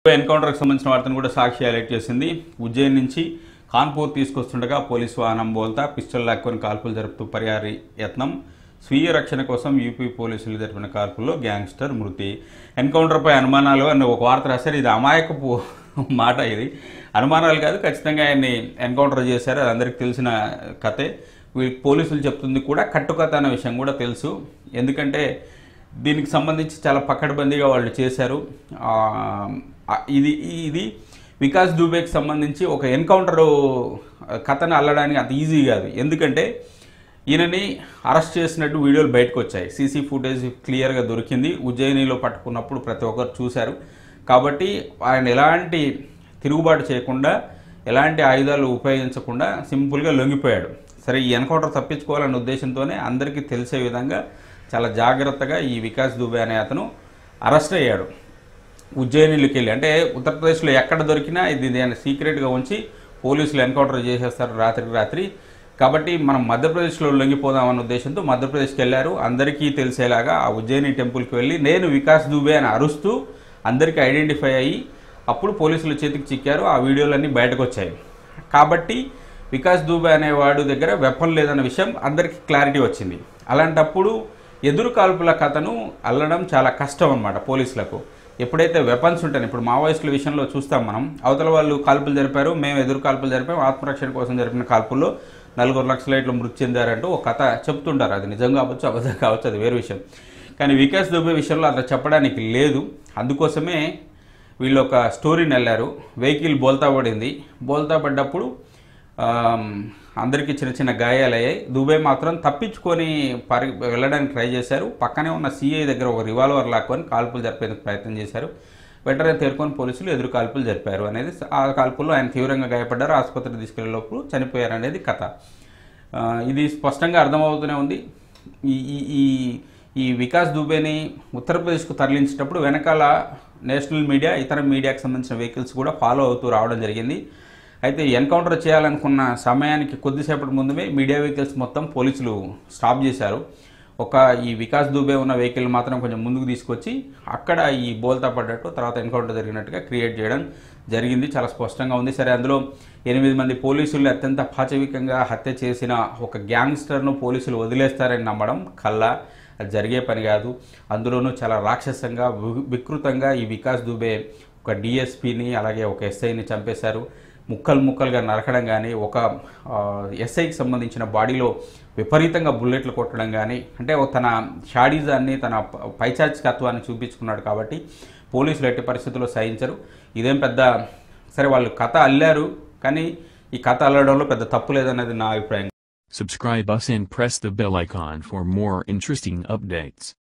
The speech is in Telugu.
ఎన్కౌంటర్కి సంబంధించిన వార్తను కూడా సాక్షి హైలైట్ చేసింది ఉజ్జయిన్ నుంచి కాన్పూర్ తీసుకొస్తుండగా పోలీసు వాహనం బోల్తా పిస్టల్ లాక్కొని కాల్పులు జరుపుతూ పరిహారి యత్నం స్వీయ రక్షణ కోసం యూపీ పోలీసులు జరిపిన కాల్పుల్లో గ్యాంగ్స్టర్ మృతి ఎన్కౌంటర్పై అనుమానాలు అని ఒక వార్త రాశారు ఇది అమాయకపు మాట ఇది అనుమానాలు కాదు ఖచ్చితంగా ఆయన్ని ఎన్కౌంటర్ చేశారు అది అందరికీ తెలిసిన కథే వీ- పోలీసులు చెప్తుంది కూడా కట్టుకథ అనే విషయం కూడా తెలుసు ఎందుకంటే దీనికి సంబంధించి చాలా పకడ్బందీగా వాళ్ళు చేశారు ఆ, ఆ, ఇది ఇది వికాస్ దూబేకి సంబంధించి ఒక ఎన్కౌంటర్ కథను అల్లడానికి అంత ఈజీ కాదు ఎందుకంటే ఈయనని అరెస్ట్ చేసినట్టు వీడియోలు బయటకు వచ్చాయి సీసీ ఫుటేజ్ క్లియర్గా దొరికింది ఉజ్జయినిలో పట్టుకున్నప్పుడు ప్రతి ఒక్కరు చూశారు కాబట్టి ఆయన ఎలాంటి తిరుగుబాటు చేయకుండా ఎలాంటి ఆయుధాలు ఉపయోగించకుండా సింపుల్గా లొంగిపోయాడు సరే ఈ ఎన్కౌంటర్ తప్పించుకోవాలనే ఉద్దేశంతోనే అందరికీ తెలిసే విధంగా చాలా జాగ్రత్తగా ఈ వికాస్ దుబే అనే అతను అరెస్ట్ అయ్యాడు ఉజ్జయినిలోకి వెళ్ళి అంటే ఉత్తరప్రదేశ్లో ఎక్కడ దొరికినా ఇది దాన్ని సీక్రెట్గా ఉంచి పోలీసులు ఎన్కౌంటర్ చేసేస్తారు రాత్రికి రాత్రి కాబట్టి మనం మధ్యప్రదేశ్లో లొంగిపోదామన్న ఉద్దేశంతో మధ్యప్రదేశ్కి వెళ్ళారు అందరికీ తెలిసేలాగా ఆ ఉజ్జయిని టెంపుల్కి వెళ్ళి నేను వికాస్ దుబే అని అరుస్తూ అందరికీ ఐడెంటిఫై అయ్యి అప్పుడు పోలీసుల చేతికి చిక్కారు ఆ వీడియోలన్నీ బయటకు వచ్చాయి కాబట్టి వికాస్ దూబే అనేవాడు దగ్గర వెపన్ లేదన్న విషయం అందరికీ క్లారిటీ వచ్చింది అలాంటప్పుడు ఎదురు కాల్పుల కథను అల్లడం చాలా కష్టం అన్నమాట పోలీసులకు ఎప్పుడైతే వెపన్స్ ఉంటాయి ఇప్పుడు మావోయిస్టుల విషయంలో చూస్తాం మనం అవతల వాళ్ళు కాల్పులు జరిపారు మేము ఎదురు కాల్పులు జరిపాం ఆత్మరక్షణ కోసం జరిపిన కాల్పుల్లో నలుగురు లక్షల ఇట్లా మృతి చెందారంటూ ఒక కథ చెప్తుంటారు అది నిజం కావచ్చు అబద్ధం కావచ్చు అది వేరే విషయం కానీ వికాస్ దుబే విషయంలో అట్లా చెప్పడానికి లేదు అందుకోసమే వీళ్ళు ఒక స్టోరీని వెళ్ళారు వెహికల్ బోల్తా పడింది బోల్తా పడ్డప్పుడు ఆమ్, అందరికీ చిన్న చిన్న గాయాలయ్యాయి దుబే మాత్రం తప్పించుకొని పరి వెళ్ళడానికి ట్రై చేశారు పక్కనే ఉన్న సిఐ దగ్గర ఒక రివాల్వర్ లాక్కొని కాల్పులు జరిపేందుకు ప్రయత్నం చేశారు వెంటనే తేరుకొని పోలీసులు ఎదురు కాల్పులు జరిపారు అనేది ఆ కాల్పుల్లో ఆయన తీవ్రంగా గాయపడ్డారు ఆసుపత్రికి తీసుకెళ్లే లోపు చనిపోయారు అనేది కథ ఆ, ఇది స్పష్టంగా అర్థమవుతూనే ఉంది ఈ ఈ ఈ ఈ వికాస్ దుబేని ఉత్తరప్రదేశ్కు తరలించేటప్పుడు వెనకాల నేషనల్ మీడియా ఇతర మీడియాకి సంబంధించిన వెహికల్స్ కూడా ఫాలో అవుతూ రావడం జరిగింది అయితే ఎన్కౌంటర్ చేయాలనుకున్న సమయానికి కొద్దిసేపటి ముందుమే మీడియా వెహికల్స్ మొత్తం పోలీసులు స్టాప్ చేశారు ఒక ఈ వికాస్ దుబే ఉన్న వెహికల్ మాత్రం కొంచెం ముందుకు తీసుకొచ్చి అక్కడ ఈ బోల్తా పడ్డట్టు తర్వాత ఎన్కౌంటర్ జరిగినట్టుగా క్రియేట్ చేయడం జరిగింది చాలా స్పష్టంగా ఉంది సరే అందులో ఎనిమిది మంది పోలీసులు అత్యంత పాచవికంగా హత్య చేసిన ఒక గ్యాంగ్స్టర్ను పోలీసులు వదిలేస్తారని నమ్మడం కల్లా అది జరిగే పని కాదు అందులోనూ చాలా రాక్షసంగా వి- వికృతంగా ఈ వికాస్ దుబే ఒక డిఎస్పిని అలాగే ఒక ఎస్ఐని చంపేశారు ముక్కలు ముక్కలుగా నరకడం కానీ ఒక ఆ, ఎస్ఐకి సంబంధించిన బాడీలో విపరీతంగా బుల్లెట్లు కొట్టడం కానీ అంటే ఓ తన షాడీజాన్ని తన ప- పైచాచికత్వాన్ని చూపించుకున్నాడు కాబట్టి పోలీసులు ఎట్టి పరిస్థితుల్లో సహించరు ఇదేం పెద్ద సరే వాళ్ళు కథ అల్లారు కానీ ఈ కథ అల్లడంలో పెద్ద తప్పు లేదన్నది నా అభిప్రాయం Subscribe us and press the bell icon for more interesting updates.